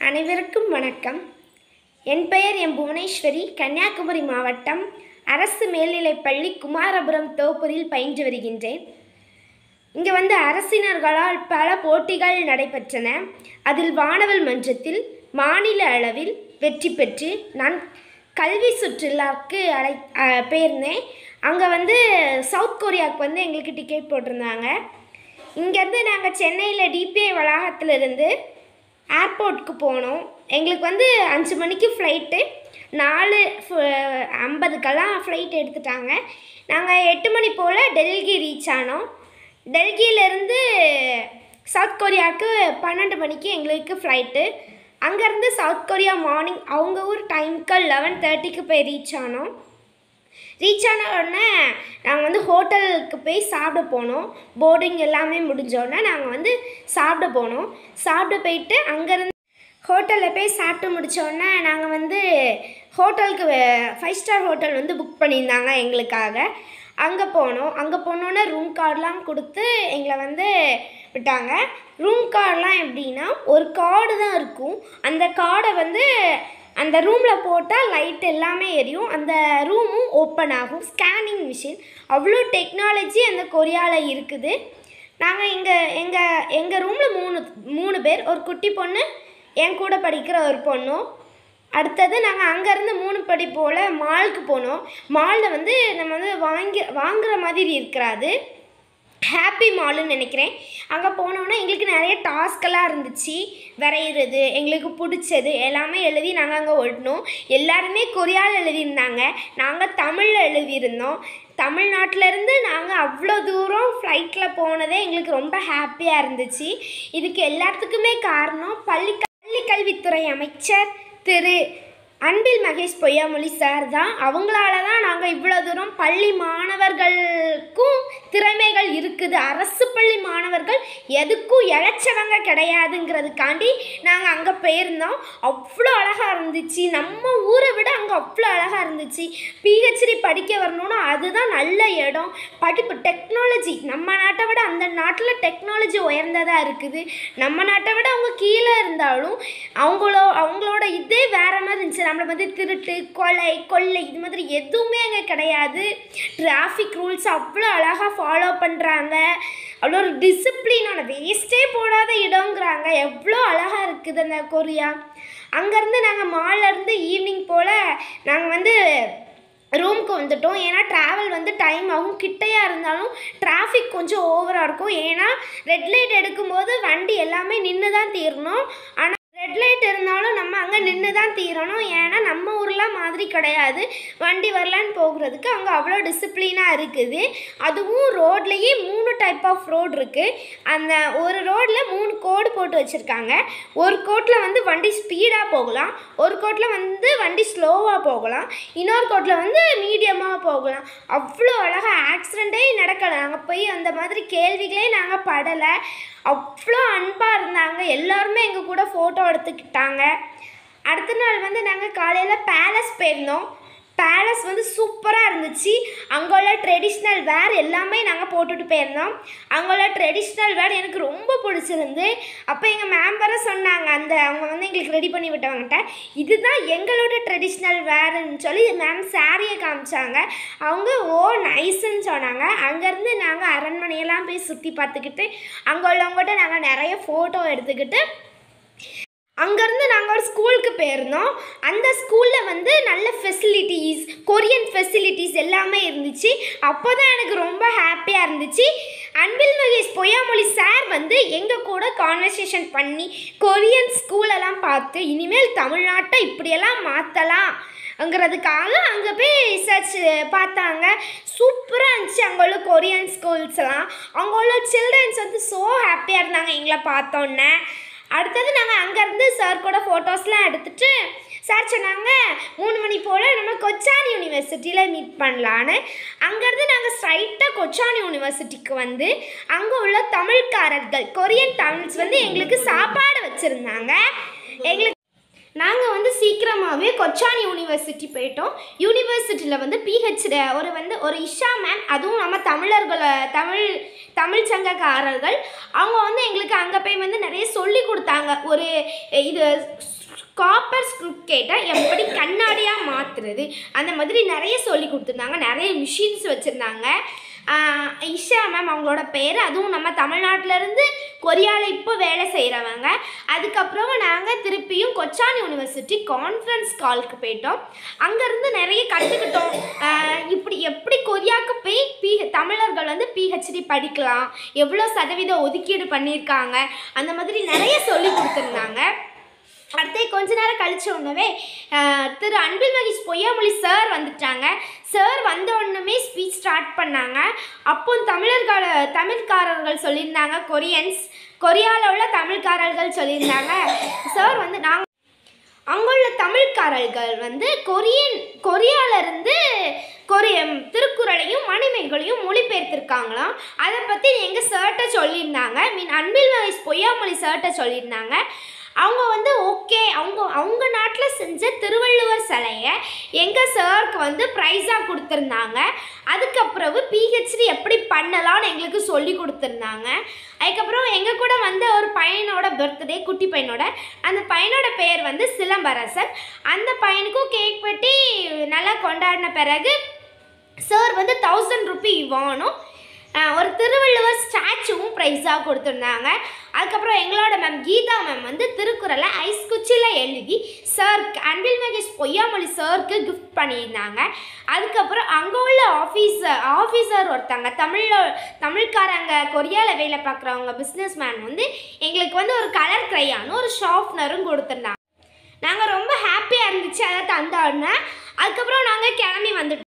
அனைவருக்கும் வணக்கம் என் பெயர் எம் புவனேஸ்வரி கன்னியாகுமரி மாவட்டம் அரசு மேல்நிலைப்பள்ளி குமாரபுரம் தோப்பூரில் பயின்று வருகின்றேன் இங்கே வந்து அரசினர்களால் பல போட்டிகள் நடைபெற்றன அதில் வானவல் மன்றத்தில் மாநில அளவில் வெற்றி பெற்று நான் கல்வி சுற்றுலாவுக்கு அழை அஹ், போயிருந்தேன் அங்கே வந்து சவுத் கொரியாவுக்கு வந்து எங்களுக்கு டிக்கெட் போட்டிருந்தாங்க இங்கேருந்து நாங்கள் சென்னையில் டிபிஐ வளாகத்திலிருந்து ஏர்போர்ட்டுக்கு போனோம் எங்களுக்கு வந்து அஞ்சு மணிக்கு ஃப்ளைட்டு நாலு ஃபு- ஐம்பதுக்கெல்லாம் ஃப்ளைட் எடுத்துட்டாங்க நாங்கள் எட்டு மணி போல் டெல்லி ரீச் ஆனோம் டெல்லியிலேருந்து சவுத் கொரியாவுக்கு பன்னெண்டு மணிக்கு எங்களுக்கு ஃப்ளைட்டு அங்கேருந்து சவுத் கொரியா மார்னிங் அவங்க ஊர் டைமுக்கு லெவன் தேர்ட்டிக்கு போய் ரீச் ஆனோம் ரீச் ஆன உடனே நாங்கள் வந்து ஹோட்டலுக்கு போய் சாப்பிட போனோம் போர்டிங் எல்லாமே முடிஞ்ச உடனே நாங்கள் வந்து சாப்பிட போனோம் சாப்பிட போயிட்டு அங்கேருந்து ஹோட்டலில் போய் சாப்பிட்டு முடிச்ச உடனே நாங்கள் வந்து ஹோட்டலுக்கு ஃபைவ் ஸ்டார் ஹோட்டல் வந்து புக் பண்ணியிருந்தாங்க எங்களுக்காக அங்கே போனோம் அங்கே போனோன்னே ரூம் கார்டெலாம் கொடுத்து எங்களை வந்து விட்டாங்க ரூம் கார்டெலாம் எப்படின்னா ஒரு கார்டு தான் இருக்கும் அந்த கார்டை வந்து அந்த ரூமில் போட்டால் லைட் எல்லாமே எரியும் அந்த ரூமும் ஓப்பன் ஆகும் ஸ்கேனிங் மிஷின் அவ்வளோ டெக்னாலஜி அந்த கொரியாவில் இருக்குது நாங்கள் இங்கே எங்கள் எங்கள் ரூமில் மூணு மூணு பேர் ஒரு குட்டி பொண்ணு என் கூட படிக்கிற ஒரு பொண்ணும் அடுத்தது நாங்கள் அங்கேருந்து மூணு படி போல் மாலுக்கு போனோம் மாலில் வந்து நம்ம வந்து வாங்கி வாங்குற மாதிரி இருக்கிறாது ஹாப்பி மாலுன்னு நினைக்கிறேன் அங்கே போனோன்னா எங்களுக்கு நிறைய டாஸ்கெல்லாம் இருந்துச்சு வரைகிறது எங்களுக்கு பிடிச்சது எல்லாமே எழுதி நாங்கள் அங்கே ஒட்டினோம் எல்லாருமே கொரியாவில் எழுதியிருந்தாங்க நாங்கள் தமிழில் எழுதியிருந்தோம் தமிழ்நாட்டிலேருந்து நாங்கள் அவ்வளோ தூரம் ஃப்ளைட்டில் போனதே எங்களுக்கு ரொம்ப ஹாப்பியாக இருந்துச்சு இதுக்கு எல்லாத்துக்குமே காரணம் பள்ளி பள்ளி கல்வித்துறை அமைச்சர் திரு அன்பில் மகேஷ் பொய்யாமொழி சார் தான் அவங்களால தான் நாங்கள் இவ்வளோ தூரம் பள்ளி மாணவர்களுக்கும் திறமைகள் இருக்குது அரசு பள்ளி மாணவர்கள் எதுக்கும் இழைச்சவங்க கிடையாதுங்கிறதுக்காண்டி நாங்கள் அங்கே போயிருந்தோம் அவ்வளோ அழகாக இருந்துச்சு நம்ம ஊரை விட அங்கே அவ்வளோ அழகாக இருந்துச்சு பிஹெச்டி படிக்க வரணும்னா அதுதான் நல்ல இடம் படிப்பு டெக்னாலஜி நம்ம நாட்டை விட அந்த நாட்டில் டெக்னாலஜி உயர்ந்ததாக இருக்குது நம்ம நாட்டை விட அவங்க கீழே இருந்தாலும் அவங்களோ அவங்களோட இதே வேற மாதிரி இருந்துச்சு நம்மளை வந்து திருட்டு கொலை கொள்ளை இது மாதிரி எதுவுமே அங்கே கிடையாது டிராஃபிக் ரூல்ஸ் அவ்வளோ அழகாக ஃபாலோ பண்ணுறாங்க அவ்வளோ ஒரு டிசிப்ளினான வேஸ்ட்டே போடாத இடங்கிறாங்க எவ்வளோ அழகாக இருக்குது அந்த கொரியா அங்கேருந்து நாங்கள் மால்லேருந்து ஈவினிங் போல் நாங்கள் வந்து ரூமுக்கு வந்துட்டோம் ஏன்னா ட்ராவல் வந்து டைம் ஆகும் கிட்டையாக இருந்தாலும் டிராஃபிக் கொஞ்சம் ஓவராக இருக்கும் ஏன்னா ரெட் லைட் எடுக்கும்போது வண்டி எல்லாமே நின்று தான் தீரணும் ஆனால் ரெட் லைட் இருந்தாலும் நம்ம அங்கே நின்று தான் தீரணும் ஏன்னா நம்ம ஊர்லாம் மாதிரி கிடையாது வண்டி வரலான்னு போகிறதுக்கு அங்கே அவ்வளோ டிசிப்ளினாக இருக்குது அதுவும் ரோட்லேயே மூணு டைப் ஆஃப் ரோடு இருக்குது அந்த ஒரு ரோட்டில் மூணு கோடு போட்டு வச்சுருக்காங்க ஒரு கோட்டில் வந்து வண்டி ஸ்பீடாக போகலாம் ஒரு கோட்டில் வந்து வண்டி ஸ்லோவாக போகலாம் இன்னொரு கோட்டில் வந்து மீடியமாக போகலாம் அவ்வளோ அழகாக ஆக்சிடெண்ட்டே நடக்கலை நாங்கள் போய் அந்த மாதிரி கேள்விகளே நாங்கள் படலை அவ்வளோ அன்பாக இருந்தாங்க எல்லாருமே எங்கள் கூட ஃபோட்டோ எடுத்துக்கிட்டாங்க அடுத்த நாள் வந்து நாங்கள் காலையில் பேலஸ் போயிருந்தோம் பேலஸ் வந்து சூப்பராக இருந்துச்சு அங்கே உள்ள ட்ரெடிஷ்னல் வேர் எல்லாமே நாங்கள் போட்டுட்டு போயிருந்தோம் அங்கே உள்ள ட்ரெடிஷ்னல் வேர் எனக்கு ரொம்ப பிடிச்சிருந்து அப்போ எங்கள் மேம் வர சொன்னாங்க அந்த அவங்க வந்து எங்களுக்கு ரெடி பண்ணி விட்டவங்ககிட்ட இதுதான் எங்களோட ட்ரெடிஷ்னல் வேர்ன்னு சொல்லி மேம் சாரியை காமிச்சாங்க அவங்க ஓ நைஸ்ன்னு சொன்னாங்க அங்கேருந்து நாங்கள் அரண்மனையெல்லாம் போய் சுற்றி பார்த்துக்கிட்டு அங்கே உள்ளவங்ககிட்ட நாங்கள் நிறைய ஃபோட்டோ எடுத்துக்கிட்டு அங்கேருந்து நாங்கள் ஒரு ஸ்கூலுக்கு போயிருந்தோம் அந்த ஸ்கூலில் வந்து நல்ல ஃபெசிலிட்டிஸ் கொரியன் ஃபெசிலிட்டிஸ் எல்லாமே இருந்துச்சு அப்போ தான் எனக்கு ரொம்ப ஹாப்பியாக இருந்துச்சு அன்பில் மகேஷ் பொய்யாமொழி சார் வந்து எங்கள் கூட கான்வர்சேஷன் பண்ணி கொரியன் ஸ்கூலெல்லாம் பார்த்து இனிமேல் தமிழ்நாட்டை இப்படியெல்லாம் மாற்றலாம் ங்கிறதுக்காக அங்கே போய் ரிசர்ச் பார்த்தாங்க சூப்பராக இருந்துச்சு அங்கே உள்ள கொரியன் ஸ்கூல்ஸ்லாம் அங்கே உள்ள சில்ட்ரன்ஸ் வந்து ஸோ ஹாப்பியாக இருந்தாங்க எங்களை பார்த்தோன்னே அடுத்தது நாங்கள் அங்கேருந்து சார் கூட ஃபோட்டோஸ்லாம் எடுத்துட்டு சார் சொன்னாங்க மூணு மணி போல் நம்ம கொச்சான் யூனிவர்சிட்டியில் மீட் பண்ணலான்னு அங்கேருந்து நாங்கள் ஸ்ட்ரைட்டாக கொச்சான் யூனிவர்சிட்டிக்கு வந்து அங்கே உள்ள தமிழ்காரர்கள் கொரியன் தமிழ்ஸ் வந்து எங்களுக்கு சாப்பாடு வச்சுருந்தாங்க எங்களுக்கு நாங்கள் வந்து சீக்கிரமாகவே கொச்சான் யூனிவர்சிட்டி போயிட்டோம் யூனிவர்சிட்டியில் வந்து பிஹெச்டி ஒரு வந்து ஒரு இஷா மேம் அதுவும் நம்ம தமிழர்களை தமிழ் தமிழ் சங்கக்காரர்கள் அவங்க வந்து எங்களுக்கு அங்கே போய் வந்து நிறைய சொல்லி கொடுத்தாங்க ஒரு இது காப்பர் ஸ்க்ரூப்கேட்டை எப்படி கண்ணாடியாக மாற்றுறது அந்த மாதிரி நிறைய சொல்லி கொடுத்துருந்தாங்க நிறைய மிஷின்ஸ் வச்சுருந்தாங்க இஷா மேம் அவங்களோட பேர் அதுவும் நம்ம தமிழ்நாட்டிலேருந்து கொரியாவில் இப்போ வேலை செய்கிறவங்க அதுக்கப்புறம் நாங்கள் திருப்பியும் கொச்சான் யூனிவர்சிட்டி கான்ஃபரன்ஸ் காலுக்கு போயிட்டோம் அங்கேருந்து நிறைய கற்றுக்கிட்டோம் இப்படி எப்படி கொரியாவுக்கு போய் பி தமிழர்கள் வந்து பிஹெச்டி படிக்கலாம் எவ்வளோ சதவீத ஒதுக்கீடு பண்ணியிருக்காங்க அந்த மாதிரி நிறைய சொல்லி கொடுத்துருந்தாங்க அடுத்து கொஞ்ச நேரம் கழிச்ச உடனே திரு அன்பில் மகேஷ் பொய்யாமொழி சார் வந்துட்டாங்க சார் வந்த உடனே ஸ்பீச் ஸ்டார்ட் பண்ணாங்க அப்போ தமிழர்கள் தமிழ்காரர்கள் சொல்லியிருந்தாங்க கொரியன்ஸ் கொரியாவில் உள்ள தமிழ்காரர்கள் சொல்லியிருந்தாங்க சார் வந்து நாங்கள் அங்குள்ள தமிழ்காரர்கள் வந்து கொரியன் கொரியாவிலேருந்து கொரிய திருக்குறளையும் மணிமேகலையும் மொழிபெயர்த்திருக்காங்களாம் அதை பற்றி எங்கள் சார்கிட்ட சொல்லியிருந்தாங்க மீன் அன்பில் மகேஷ் பொய்யாமொழி சார்கிட்ட சொல்லியிருந்தாங்க அவங்க வந்து ஓகே அவங்க அவங்க நாட்டில் செஞ்ச திருவள்ளுவர் சிலையை எங்கள் சாருக்கு வந்து ப்ரைஸாக கொடுத்துருந்தாங்க அதுக்கப்புறம் பிஹெச்டி எப்படி பண்ணலாம்னு எங்களுக்கு சொல்லி கொடுத்துருந்தாங்க அதுக்கப்புறம் எங்கள் கூட வந்த ஒரு பையனோட பர்த்டே குட்டி பையனோட அந்த பையனோட பெயர் வந்து சிலம்பரசன் அந்த பையனுக்கும் கேக் வெட்டி நல்லா கொண்டாடின பிறகு சார் வந்து தௌசண்ட் ருபி வாங்கணும் ஒரு திருவள்ளுவர் ஸ்டாச்சுவும் ப்ரைஸாக கொடுத்துருந்தாங்க அதுக்கப்புறம் எங்களோட மேம் கீதா மேம் வந்து திருக்குறளை ஐஸ் குச்சியில் எழுதி சார்க்கு அன்பில் மகேஷ் பொய்யாமொழி சாருக்கு கிஃப்ட் பண்ணியிருந்தாங்க அதுக்கப்புறம் அங்கே உள்ள ஆஃபீஸர் ஆஃபீஸர் ஒருத்தங்க தமிழில் தமிழ்காரங்க கொரியாவில் வேலை பார்க்குறவங்க பிஸ்னஸ் மேன் வந்து எங்களுக்கு வந்து ஒரு கலர் க்ரையானும் ஒரு ஷார்ப்னரும் கொடுத்துருந்தாங்க நாங்கள் ரொம்ப ஹாப்பியாக இருந்துச்சு அதை தந்த உடனே அதுக்கப்புறம் நாங்கள் கிளம்பி வந்துட்டோம்